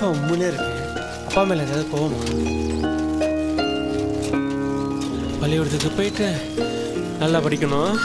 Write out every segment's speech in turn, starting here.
ஏன்ப்பா உண்மையிலே இருக்கு அப்பா மேலே ஏதாவது போகுமா பள்ளிக்கூடத்துக்கு போயிட்டு நல்லா படிக்கணும்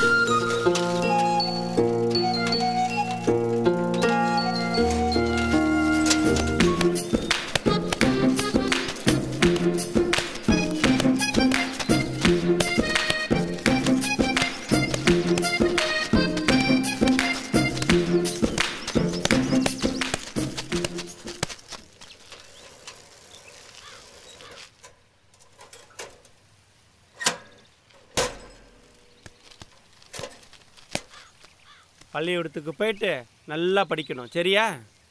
பள்ளிக்கூடத்துக்கு போயிட்டு நல்லா படிக்கணும் சரியா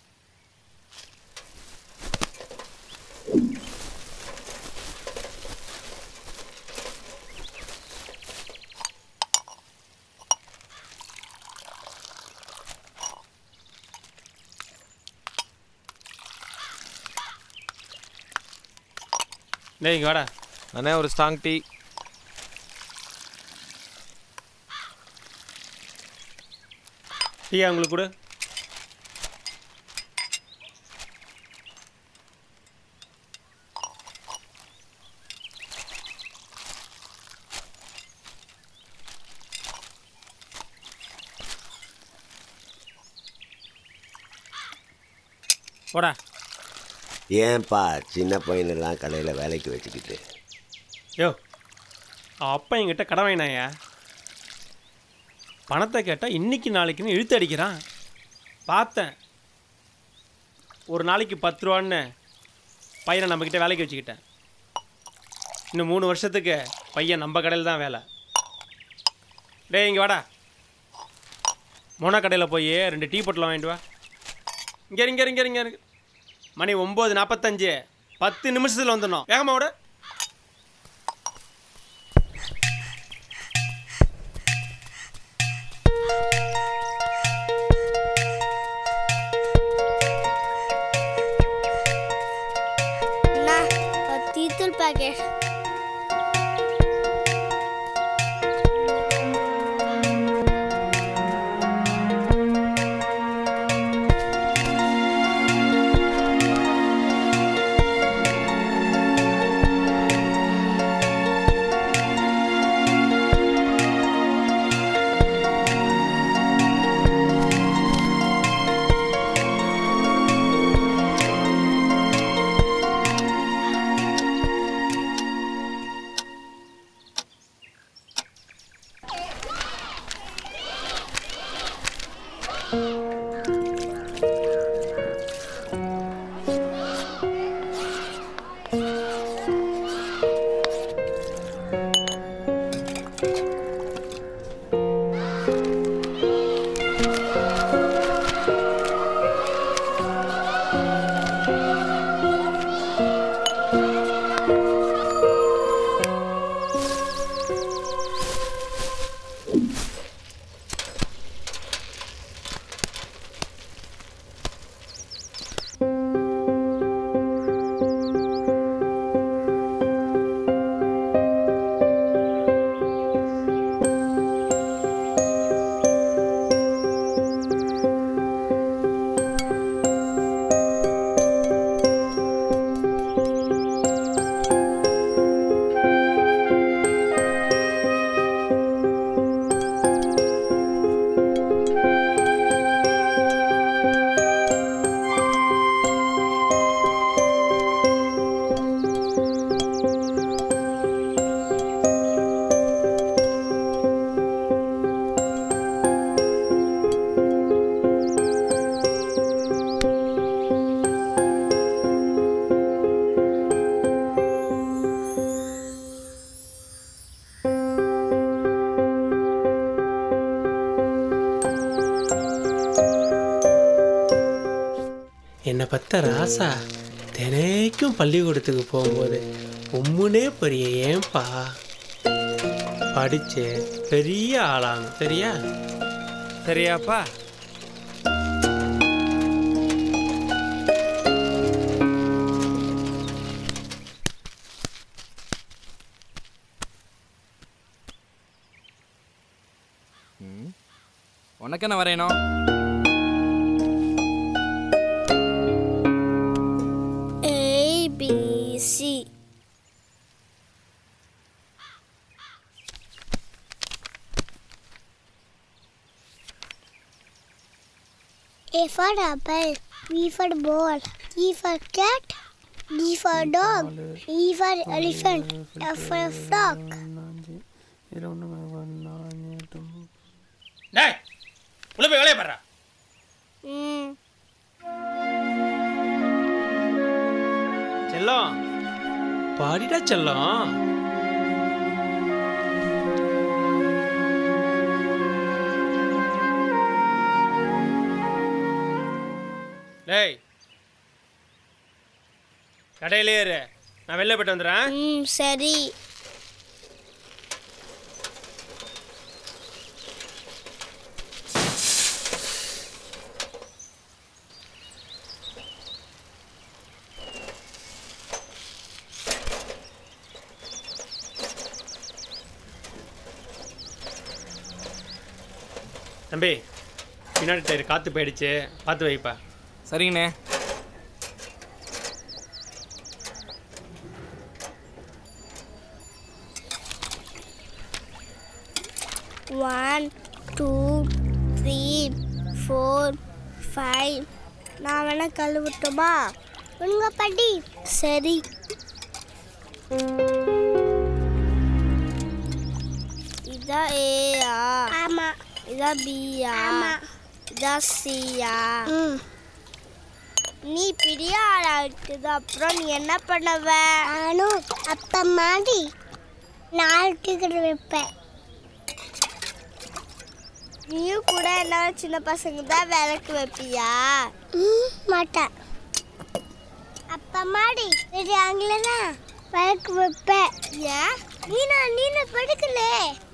டேய் இங்க வாடா அண்ணே ஒரு ஸ்ட்ராங் டீ டீயா உங்களுக்கு கொடு போடா ஏன்பா சின்ன பையனெல்லாம் கடையில் வேலைக்கு வச்சுக்கிட்டு யோ அப்பா என்கிட்ட கடன் வாங்கினாயா பணத்தை கேட்டால் இன்னைக்கு நாளைக்குன்னு இழுத்து அடிக்கிறான் பார்த்தேன் ஒரு நாளைக்கு பத்து ரூபான்னு பையனை நம்மக்கிட்ட வேலைக்கு வச்சுக்கிட்டேன் இன்னும் மூணு வருஷத்துக்கு பையன் நம்ம கடையில் தான் வேலை டேய் இங்கே வாடா மோனா கடையில் போய் ரெண்டு டீ பொட்டலம் வாங்கிட்டு வா இங்கே இங்கே இங்கே இங்கே இருக்கு மணி ஒம்பது நாற்பத்தஞ்சு பத்து நிமிஷத்தில் வந்துடணும் வேகமா விட அண்ணா ஒரு டீத்தூள் பாக்கெட் என்னை பத்த ராசா தினைக்கும் பள்ளிக்கூடத்துக்கு போகும்போது உம்முனே பெரிய ஏன்பா படிச்சு பெரிய ஆளாகும் சரியா சரியாப்பா உனக்கு என்ன வரையணும் A for apple. B for ball. E for cat. D for dog. E for elephant. F for frog. டேய் உள்ள போய் வேலையை பாடுறா ம் செல்லம் பாடிடா செல்லம் டேய் கடையிலே இரு நான் வெளில போயிட்டு வந்துடுறேன் ம் சரி தம்பி பின்னாடி டயர் காற்று போயிடுச்சு பார்த்து வைப்பா சரிங்கண்ணே one two three four five நான் வேணா கழுவட்டுமா உங்க படி சரி இதா ஏயா ஆமா இதா பியா ஆமா இதா சியா நீ பெரிய ஆளாயிட்டது அப்புறம் நீ என்ன பண்ணுவ நானும் அப்ப மாதிரி நாலு டிக்கெட் வைப்பேன் நீயும் கூட என்ன சின்ன பசங்க தான் விளக்கு வைப்பியா மாட்டேன் அப்ப மாடி சரி அங்கலனா விளக்கு வைப்பேன் ஏன் நீனா நீன படுக்கலே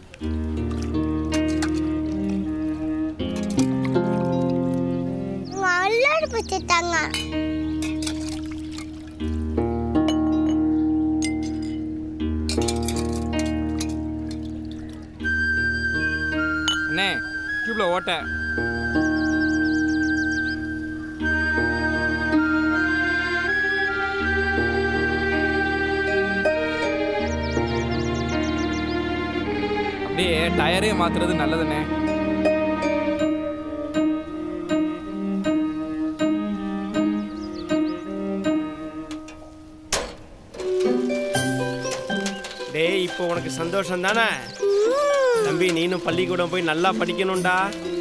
உங்க எல்லாரும் பச்சுட்டாங்க அண்ணே டியூப்ல ஓட்ட அப்படியே டயரே மாத்துறது நல்லதுண்ணே டேய் இப்போ உனக்கு சந்தோஷம் தானே தம்பி நீனும் பள்ளிக்கூடம் போய் நல்லா படிக்கணும்டா